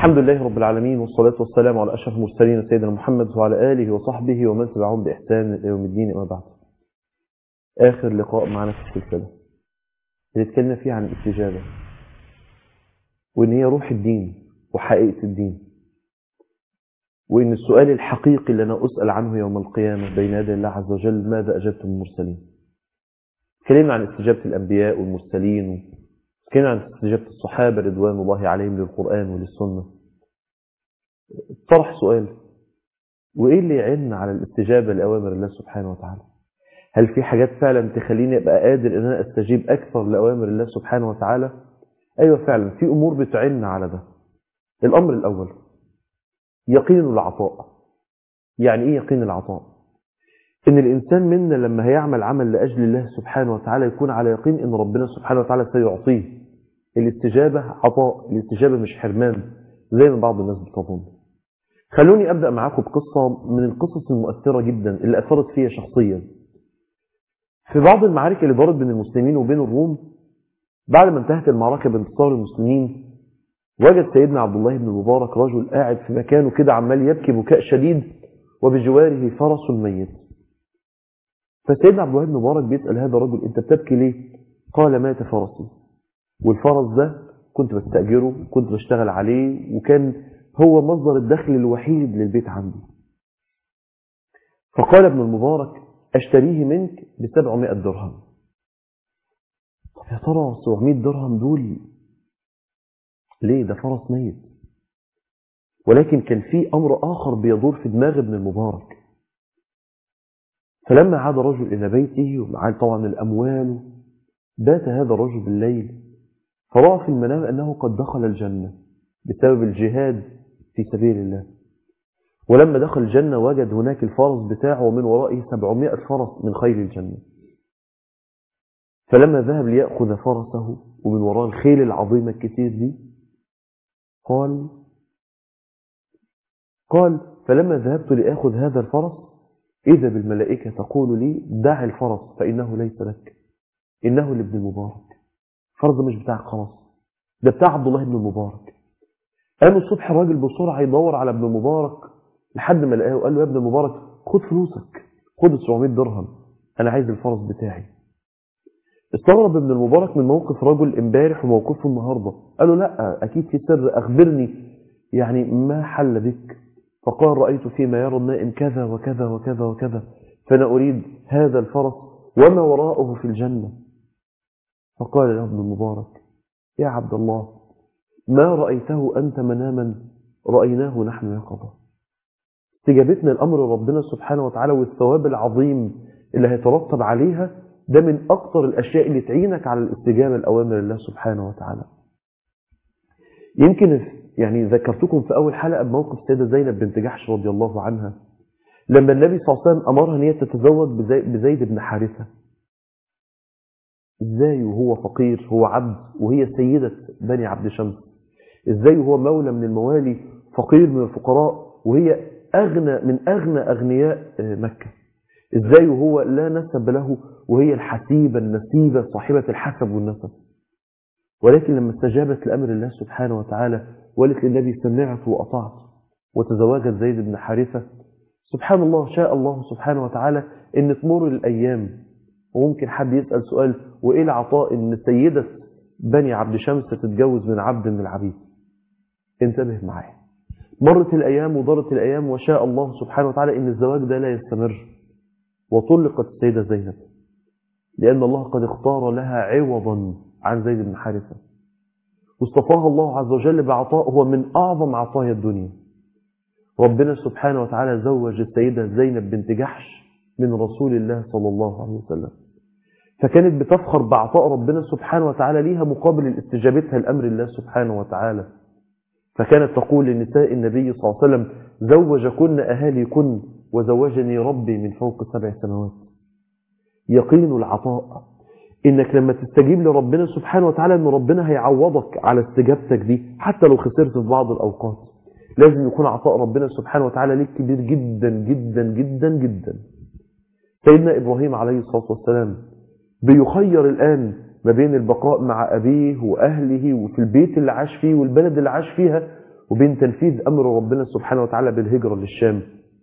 الحمد لله رب العالمين والصلاة والسلام على أشرف المرسلين سيدنا محمد وعلى آله وصحبه ومن تبعهم بإحسان إلى يوم الدين أما بعد آخر لقاء معنا في السلسلة اللي اتكلمنا فيه عن الاستجابة وإن هي روح الدين وحقيقة الدين وإن السؤال الحقيقي اللي أنا أسأل عنه يوم القيامة بين يدي الله عز وجل ماذا أجبتم المرسلين اتكلمنا عن استجابة الأنبياء والمرسلين اتكلمنا عن استجابة الصحابة رضوان الله عليهم للقرآن وللسنة طرح سؤال وإيه اللي يعيننا على الاستجابة لأوامر الله سبحانه وتعالى هل في حاجات فعلا تخليني أبقى قادر أن أنا أستجيب أكثر لأوامر الله سبحانه وتعالى أيوة فعلا في أمور بتعيننا على ده الأمر الأول يقين العطاء يعني إيه يقين العطاء إن الإنسان منا لما هيعمل عمل لأجل الله سبحانه وتعالى يكون على يقين إن ربنا سبحانه وتعالى سيعطيه الاستجابة عطاء الاستجابة مش حرمان زي ما بعض الناس بتظن خلوني أبدأ معاكم بقصة من القصص المؤثرة جدا اللي أثرت فيها شخصيا في بعض المعارك اللي دارت بين المسلمين وبين الروم بعد ما انتهت المعركة بانتصار المسلمين وجد سيدنا عبد الله بن المبارك رجل قاعد في مكانه كده عمال يبكي بكاء شديد وبجواره فرس ميت فسيدنا عبد الله بن مبارك بيسأل هذا الرجل انت بتبكي ليه قال مات فرسي والفرس ده كنت بستأجره كنت بشتغل عليه وكان هو مصدر الدخل الوحيد للبيت عندي فقال ابن المبارك اشتريه منك بسبعمائة درهم طب يا ترى 700 درهم دول ليه ده فرس ميت ولكن كان في أمر آخر بيدور في دماغ ابن المبارك فلما عاد رجل إلى بيته ومعاه طبعا الأموال بات هذا الرجل بالليل فرأى في المنام أنه قد دخل الجنة بسبب الجهاد في سبيل الله ولما دخل الجنة وجد هناك الفرس بتاعه ومن ورائه 700 فرس من خيل الجنة فلما ذهب ليأخذ فرسه ومن وراء الخيل العظيمة الكثير دي قال قال فلما ذهبت لآخذ هذا الفرس إذا بالملائكة تقول لي دع الفرس فإنه ليس لك إنه لابن المبارك الفرس ده مش بتاعك خلاص ده بتاع عبد الله بن المبارك قام الصبح الراجل بسرعة يدور على ابن المبارك لحد ما لقاه وقال له يا ابن المبارك خد فلوسك خد ال 700 درهم أنا عايز الفرس بتاعي استغرب ابن المبارك من موقف رجل امبارح وموقفه النهارده قال له لا اكيد في سر اخبرني يعني ما حل بك فقال رايت فيما يرى النائم كذا وكذا وكذا وكذا فانا اريد هذا الفرس وما وراءه في الجنه فقال له ابن المبارك يا عبد الله ما رايته انت مناما رايناه نحن يقظه استجابتنا الامر ربنا سبحانه وتعالى والثواب العظيم اللي هيترتب عليها ده من أكثر الأشياء اللي تعينك على الاستجابة لأوامر الله سبحانه وتعالى يمكن يعني ذكرتكم في أول حلقة بموقف سيدة زينب بنت جحش رضي الله عنها لما النبي صلى الله عليه وسلم أمرها أن هي تتزوج بزيد بن حارثة إزاي وهو فقير هو عبد وهي سيدة بني عبد شمس إزاي وهو مولى من الموالي فقير من الفقراء وهي أغنى من أغنى أغنياء مكة إزاي وهو لا نسب له وهي الحسيبة النسيبة صاحبة الحسب والنسب ولكن لما استجابت لأمر الله سبحانه وتعالى وقالت للنبي سمعت وأطعت وتزوجت زيد بن حارثة سبحان الله شاء الله سبحانه وتعالى ان تمر الأيام وممكن حد يسأل سؤال وإيه العطاء ان سيدة بني عبد شمس تتجوز من عبد من العبيد انتبه معايا مرت الأيام ودارت الأيام وشاء الله سبحانه وتعالى ان الزواج ده لا يستمر وطلقت السيدة زينب لأن الله قد اختار لها عوضا عن زيد بن حارثة واصطفاها الله عز وجل بعطاء هو من أعظم عطايا الدنيا ربنا سبحانه وتعالى زوج السيدة زينب بنت جحش من رسول الله صلى الله عليه وسلم فكانت بتفخر بعطاء ربنا سبحانه وتعالى ليها مقابل استجابتها لأمر الله سبحانه وتعالى فكانت تقول لنساء النبي صلى الله عليه وسلم زوجكن أهاليكن وزوجني ربي من فوق سبع سماوات يقين العطاء انك لما تستجيب لربنا سبحانه وتعالى ان ربنا هيعوضك على استجابتك دي حتى لو خسرت في بعض الاوقات لازم يكون عطاء ربنا سبحانه وتعالى ليك كبير جدا جدا جدا جدا سيدنا ابراهيم عليه الصلاه والسلام بيخير الان ما بين البقاء مع ابيه واهله وفي البيت اللي عاش فيه والبلد اللي عاش فيها وبين تنفيذ أمر ربنا سبحانه وتعالى بالهجرة للشام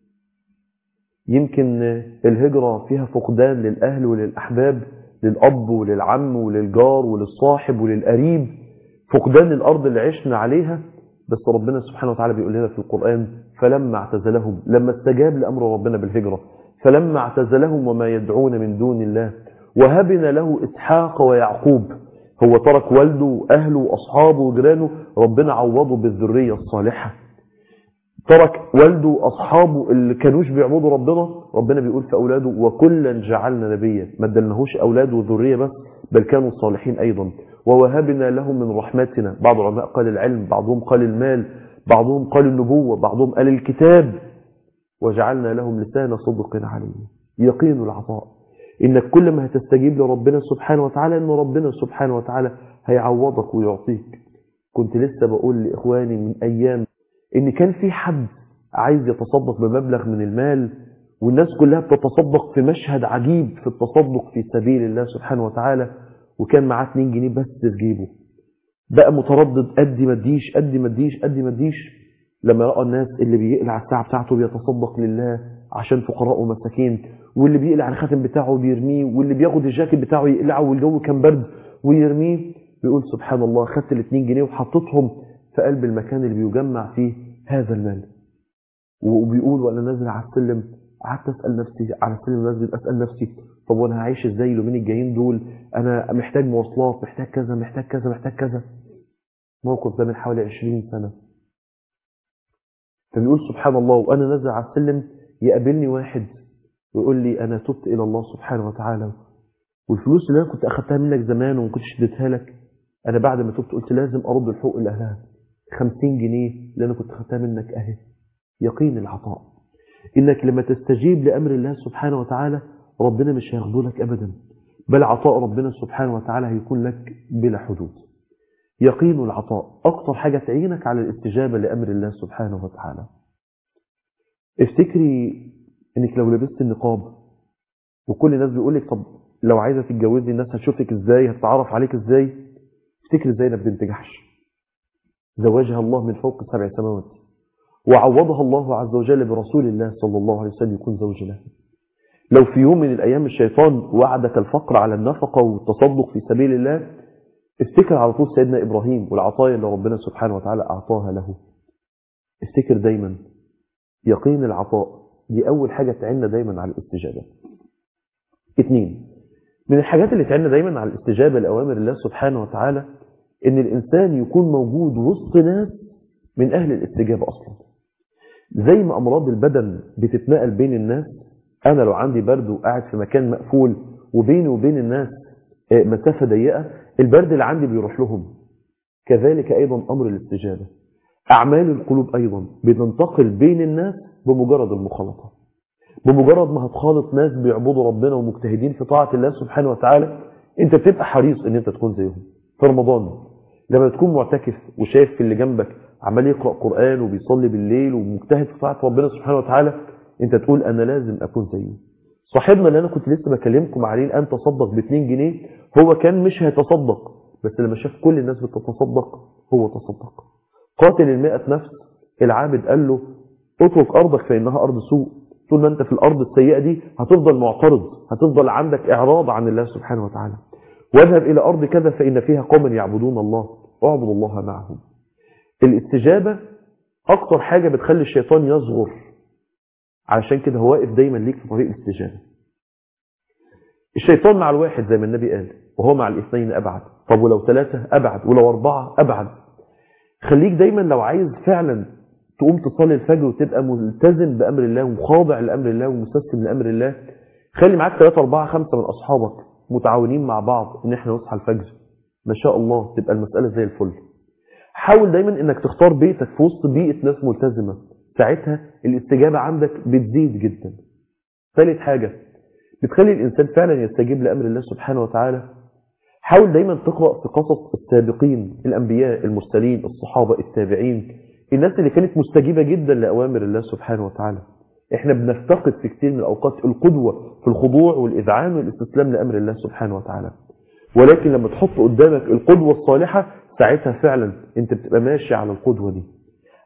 يمكن الهجرة فيها فقدان للأهل وللأحباب للأب وللعم وللجار وللصاحب وللقريب فقدان الأرض اللي عشنا عليها بس ربنا سبحانه وتعالى بيقول لنا في القرآن فلما اعتزلهم لما استجاب لأمر ربنا بالهجرة فلما اعتزلهم وما يدعون من دون الله وهبنا له إسحاق ويعقوب هو ترك والده وأهله وأصحابه وجيرانه ربنا عوضه بالذرية الصالحة ترك والده وأصحابه اللي كانوش بيعبدوا ربنا ربنا بيقول في أولاده وكلا جعلنا نبيا ما ادلناهوش أولاد وذرية بس بل كانوا صالحين أيضا ووهبنا لهم من رحمتنا بعض العلماء قال العلم بعضهم قال المال بعضهم قال النبوة بعضهم قال الكتاب وجعلنا لهم لسان صدق عليه يقين العطاء انك كل ما هتستجيب لربنا سبحانه وتعالى ان ربنا سبحانه وتعالى هيعوضك ويعطيك كنت لسه بقول لاخواني من ايام ان كان في حد عايز يتصدق بمبلغ من المال والناس كلها بتتصدق في مشهد عجيب في التصدق في سبيل الله سبحانه وتعالى وكان معاه 2 جنيه بس في جيبه بقى متردد قد ما اديش قد ما اديش قد ما اديش لما راى الناس اللي بيقلع الساعه بتاعته بيتصدق لله عشان فقراء ومساكين واللي بيقلع الخاتم بتاعه بيرميه واللي بياخد الجاكيت بتاعه يقلعه والجو كان برد ويرميه بيقول سبحان الله خدت ال 2 جنيه وحطيتهم في قلب المكان اللي بيجمع فيه هذا المال وبيقول وانا نازل على السلم قعدت اسال نفسي على سلم المسجد اسال نفسي طب وانا هعيش ازاي اليومين الجايين دول انا محتاج مواصلات محتاج كذا محتاج كذا محتاج كذا موقف ده من حوالي 20 سنه فبيقول سبحان الله وانا نازل على السلم يقابلني واحد ويقول لي انا تبت الى الله سبحانه وتعالى والفلوس اللي انا كنت اخدتها منك زمان وما كنتش اديتها لك انا بعد ما تبت قلت لازم ارد الحقوق لاهلها 50 جنيه اللي انا كنت اخدتها منك اهي يقين العطاء انك لما تستجيب لامر الله سبحانه وتعالى ربنا مش هياخده لك ابدا بل عطاء ربنا سبحانه وتعالى هيكون لك بلا حدود يقين العطاء اكتر حاجه تعينك على الاستجابه لامر الله سبحانه وتعالى افتكري انك لو لبست النقاب وكل الناس بيقول لك طب لو عايزه تتجوزي الناس هتشوفك ازاي هتتعرف عليك ازاي افتكري زينب بنت جحش زواجها الله من فوق سبع سماوات وعوضها الله عز وجل برسول الله صلى الله عليه وسلم يكون زوج له لو في يوم من الأيام الشيطان وعدك الفقر على النفقة والتصدق في سبيل الله افتكر على طول سيدنا إبراهيم والعطايا اللي ربنا سبحانه وتعالى أعطاها له افتكر دايما يقين العطاء دي أول حاجة تعيننا دايما على الاستجابة اثنين من الحاجات اللي تعيننا دايما على الاستجابة لأوامر الله سبحانه وتعالى ان الإنسان يكون موجود وسط ناس من أهل الاستجابة أصلا زي ما أمراض البدن بتتنقل بين الناس أنا لو عندي برد وقاعد في مكان مقفول وبيني وبين الناس مسافة ضيقة البرد اللي عندي بيروح لهم كذلك أيضا أمر الاستجابة أعمال القلوب أيضا بتنتقل بين الناس بمجرد المخالطة بمجرد ما هتخالط ناس بيعبدوا ربنا ومجتهدين في طاعة الله سبحانه وتعالى انت بتبقى حريص ان انت تكون زيهم في رمضان لما تكون معتكف وشايف في اللي جنبك عمال يقرأ قرآن وبيصلي بالليل ومجتهد في طاعة ربنا سبحانه وتعالى انت تقول انا لازم اكون زيه صاحبنا اللي انا كنت لسه بكلمكم عليه الان تصدق ب 2 جنيه هو كان مش هيتصدق بس لما شاف كل الناس بتتصدق هو تصدق قاتل المئة نفس العابد قال له اترك ارضك فانها ارض سوء طول ما انت في الارض السيئه دي هتفضل معترض هتفضل عندك اعراض عن الله سبحانه وتعالى واذهب الى ارض كذا فان فيها قوما يعبدون الله اعبد الله معهم الاستجابه اكتر حاجه بتخلي الشيطان يصغر علشان كده هو واقف دايما ليك في طريق الاستجابه الشيطان مع الواحد زي ما النبي قال وهو مع الاثنين ابعد طب ولو ثلاثه ابعد ولو اربعه ابعد خليك دايما لو عايز فعلا تقوم تصلي الفجر وتبقى ملتزم بامر الله وخاضع لامر الله ومستسلم لامر الله خلي معاك 3 4 5 من اصحابك متعاونين مع بعض ان احنا نصحى الفجر ما شاء الله تبقى المساله زي الفل حاول دايما انك تختار بيتك في وسط بيئه ناس ملتزمه ساعتها الاستجابه عندك بتزيد جدا ثالث حاجه بتخلي الانسان فعلا يستجيب لامر الله سبحانه وتعالى حاول دايما تقرا في قصص السابقين الانبياء المرسلين الصحابه التابعين الناس اللي كانت مستجيبة جدا لأوامر الله سبحانه وتعالى احنا بنفتقد في كتير من الأوقات القدوة في الخضوع والإذعان والاستسلام لأمر الله سبحانه وتعالى ولكن لما تحط قدامك القدوة الصالحة ساعتها فعلا انت بتبقى ماشي على القدوة دي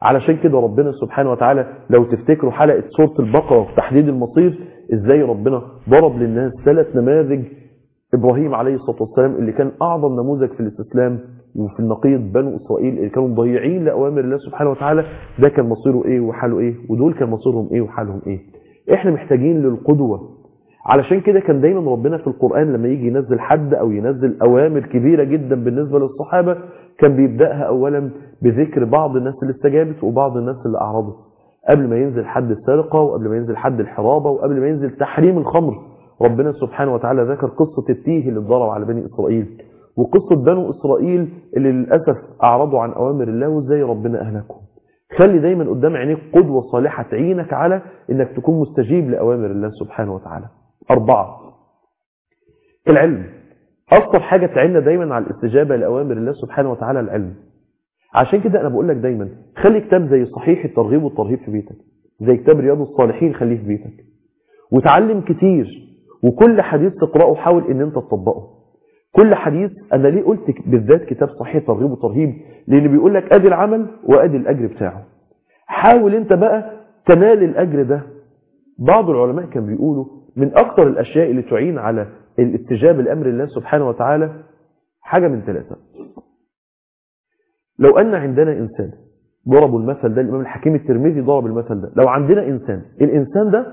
علشان كده ربنا سبحانه وتعالى لو تفتكروا حلقة سورة البقرة في تحديد المصير ازاي ربنا ضرب للناس ثلاث نماذج ابراهيم عليه الصلاة والسلام اللي كان اعظم نموذج في الاستسلام وفي النقيض بنو اسرائيل اللي كانوا ضيعين لاوامر الله سبحانه وتعالى ده كان مصيره ايه وحاله ايه ودول كان مصيرهم ايه وحالهم ايه احنا محتاجين للقدوة علشان كده كان دايما ربنا في القرآن لما يجي ينزل حد او ينزل اوامر كبيرة جدا بالنسبة للصحابة كان بيبدأها اولا بذكر بعض الناس اللي استجابت وبعض الناس اللي اعرضت قبل ما ينزل حد السرقة وقبل ما ينزل حد الحرابة وقبل ما ينزل تحريم الخمر ربنا سبحانه وتعالى ذكر قصة التيه اللي اتضرب على بني إسرائيل وقصة بنو إسرائيل اللي للأسف أعرضوا عن أوامر الله وإزاي ربنا أهلكهم خلي دايما قدام عينيك قدوة صالحة تعينك على إنك تكون مستجيب لأوامر الله سبحانه وتعالى أربعة العلم أكثر حاجة تعيننا دايما على الاستجابة لأوامر الله سبحانه وتعالى العلم عشان كده أنا بقول لك دايما خلي كتاب زي صحيح الترغيب والترهيب في بيتك زي كتاب رياض الصالحين خليه في بيتك وتعلم كتير وكل حديث تقرأه حاول ان انت تطبقه كل حديث انا ليه قلت بالذات كتاب صحيح ترغيب وترهيب لان بيقول لك ادي العمل وادي الاجر بتاعه حاول انت بقى تنال الاجر ده بعض العلماء كان بيقولوا من اكثر الاشياء اللي تعين على الاستجابه لامر الله سبحانه وتعالى حاجه من ثلاثه لو ان عندنا انسان ضربوا المثل ده الامام الحكيم الترمذي ضرب المثل ده لو عندنا انسان الانسان ده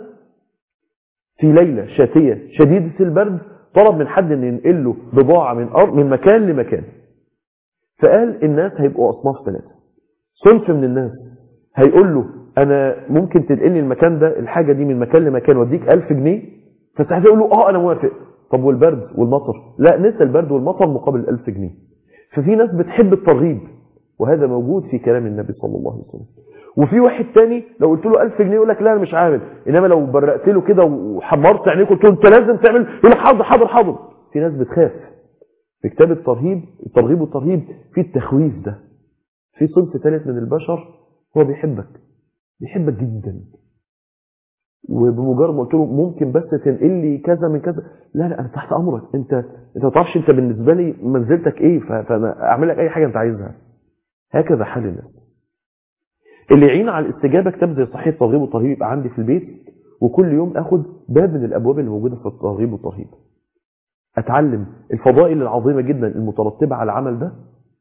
في ليلة شاتية شديدة البرد طلب من حد ان ينقل له بضاعة من أرض من مكان لمكان فقال الناس هيبقوا أصناف ثلاثة صنف من الناس هيقول له أنا ممكن تنقلني المكان ده الحاجة دي من مكان لمكان واديك ألف جنيه فساعتها يقول له اه أنا موافق طب والبرد والمطر لا نسى البرد والمطر مقابل الألف جنيه ففي ناس بتحب الترغيب وهذا موجود في كلام النبي صلى الله عليه وسلم وفي واحد تاني لو قلت له 1000 جنيه يقول لك لا انا مش عامل انما لو برقت له كده وحمرت عينيه قلت له انت لازم تعمل يقول لك حاضر حاضر حاضر في ناس بتخاف في كتاب الترهيب الترغيب والترهيب في التخويف ده في صنف ثالث من البشر هو بيحبك بيحبك جدا وبمجرد ما قلت له ممكن بس تنقل لي كذا من كذا لا لا انا تحت امرك انت انت ما تعرفش انت بالنسبه لي منزلتك ايه فانا اعمل لك اي حاجه انت عايزها هكذا حال الناس اللي يعين على الاستجابه كتاب زي صحيح الترغيب والترهيب يبقى عندي في البيت وكل يوم اخد باب من الابواب اللي موجوده في الترغيب والترهيب اتعلم الفضائل العظيمه جدا المترتبه على العمل ده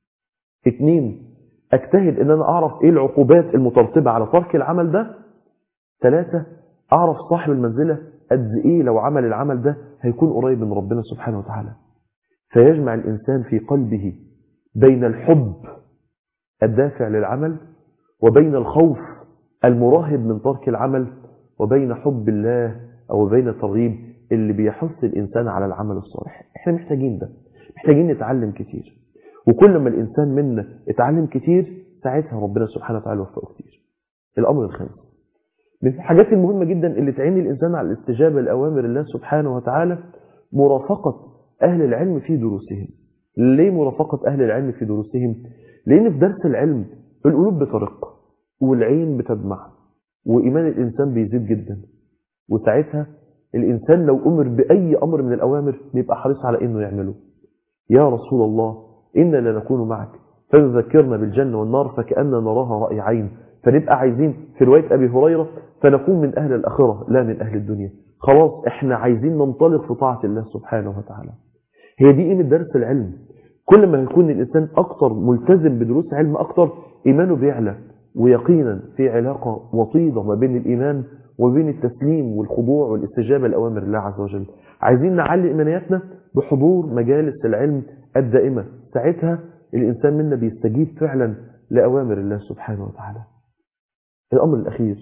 اثنين اجتهد ان انا اعرف ايه العقوبات المترتبه على ترك العمل ده ثلاثه اعرف صاحب المنزله قد ايه لو عمل العمل ده هيكون قريب من ربنا سبحانه وتعالى فيجمع الانسان في قلبه بين الحب الدافع للعمل وبين الخوف المراهب من ترك العمل وبين حب الله أو بين الترغيب اللي بيحث الإنسان على العمل الصالح احنا محتاجين ده محتاجين نتعلم كتير وكل ما الإنسان منا اتعلم كتير ساعتها ربنا سبحانه وتعالى وفقه كتير الأمر الخامس من الحاجات المهمة جدا اللي تعين الإنسان على الاستجابة لأوامر الله سبحانه وتعالى مرافقة أهل العلم في دروسهم ليه مرافقة أهل العلم في دروسهم؟ لأن في درس العلم القلوب بترق والعين بتدمع وإيمان الإنسان بيزيد جدا وساعتها الإنسان لو أمر بأي أمر من الأوامر بيبقى حريص على إنه يعمله يا رسول الله إنا لنكون معك فنذكرنا بالجنة والنار فكأننا نراها رأي عين فنبقى عايزين في رواية أبي هريرة فنكون من أهل الآخرة لا من أهل الدنيا خلاص إحنا عايزين ننطلق في طاعة الله سبحانه وتعالى هي دي قيمة درس العلم كل ما يكون الإنسان أكتر ملتزم بدروس علم أكتر إيمانه بيعلى ويقينا في علاقة وطيدة ما بين الإيمان وبين التسليم والخضوع والاستجابة لأوامر الله عز وجل عايزين نعلي إيمانياتنا بحضور مجالس العلم الدائمة ساعتها الإنسان منا بيستجيب فعلا لأوامر الله سبحانه وتعالى الأمر الأخير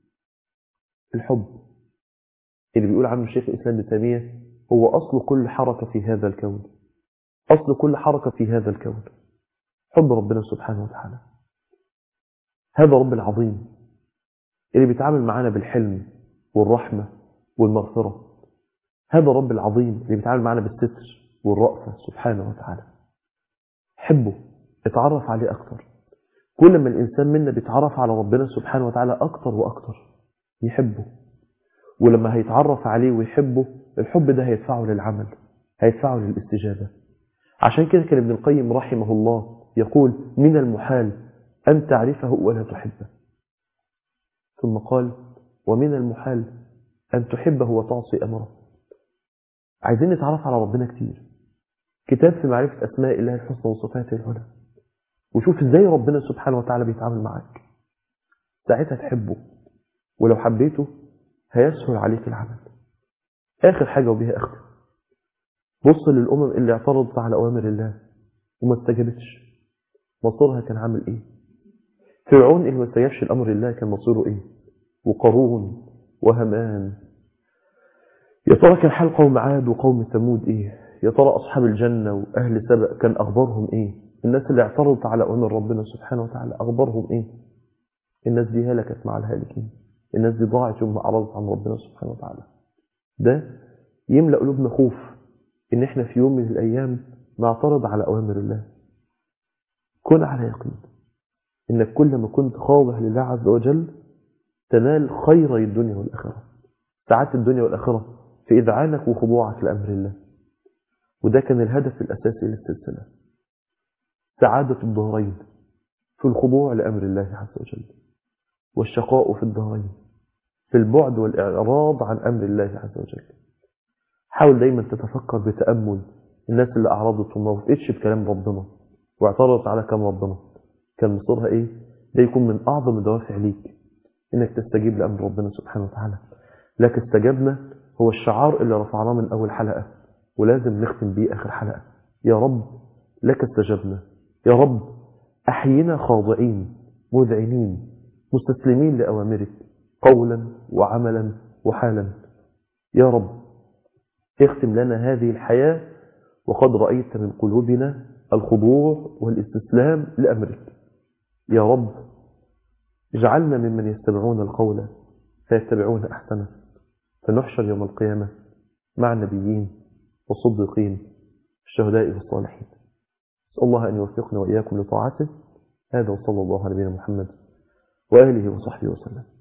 الحب اللي بيقول عنه الشيخ الإسلام ابن تيمية هو أصل كل حركة في هذا الكون أصل كل حركة في هذا الكون حب ربنا سبحانه وتعالى هذا رب العظيم اللي بيتعامل معانا بالحلم والرحمة والمغفرة هذا رب العظيم اللي بيتعامل معانا بالستر والرأفة سبحانه وتعالى حبه اتعرف عليه أكتر كل ما الإنسان منا بيتعرف على ربنا سبحانه وتعالى أكتر وأكتر يحبه ولما هيتعرف عليه ويحبه الحب ده هيدفعه للعمل هيدفعه للاستجابة عشان كده كان ابن القيم رحمه الله يقول من المحال أن تعرفه ولا تحبه ثم قال ومن المحال أن تحبه وتعصي أمره عايزين نتعرف على ربنا كتير كتاب في معرفة أسماء الله الحسنى وصفاته العلى وشوف ازاي ربنا سبحانه وتعالى بيتعامل معاك ساعتها تحبه ولو حبيته هيسهل عليك العمل آخر حاجة وبها أختم بص للأمم اللي اعترضت على أوامر الله وما استجابتش مصيرها كان عامل إيه فرعون اللي ما استجابش لأمر الله كان مصيره إيه وقارون وهمان يا ترى كان حال قوم عاد وقوم ثمود إيه يا ترى أصحاب الجنة وأهل سبأ كان أخبارهم إيه الناس اللي اعترضت على أمر ربنا سبحانه وتعالى أخبارهم إيه الناس دي هلكت مع الهالكين الناس دي ضاعت يوم ما أعرضت عن ربنا سبحانه وتعالى ده يملأ قلوبنا خوف إن إحنا في يوم من الأيام نعترض على أوامر الله كن على يقين إنك كل ما كنت خاضع لله عز وجل تنال خيري الدنيا والآخرة سعادة الدنيا والآخرة في إذعانك وخضوعك لأمر الله وده كان الهدف الأساسي للسلسلة سعادة الدارين في الخضوع لأمر الله عز وجل والشقاء في الدارين في البعد والإعراض عن أمر الله عز وجل حاول دايما تتفكر بتأمل الناس اللي أعرضت وما وفقتش بكلام ربنا واعترضت على كلام ربنا كان مصيرها إيه ده يكون من أعظم الدوافع ليك إنك تستجيب لأمر ربنا سبحانه وتعالى لك استجبنا هو الشعار اللي رفعناه من أول حلقة ولازم نختم بيه آخر حلقة يا رب لك استجبنا يا رب أحينا خاضعين مذعنين مستسلمين لأوامرك قولا وعملا وحالا يا رب اختم لنا هذه الحياة وقد رأيت من قلوبنا الخضوع والاستسلام لأمرك يا رب اجعلنا ممن يستمعون القول فيتبعون أحسنه فنحشر يوم القيامة مع النبيين والصديقين الشهداء والصالحين أسأل الله أن يوفقنا وإياكم لطاعته هذا وصلى الله على نبينا محمد وآله وصحبه وسلم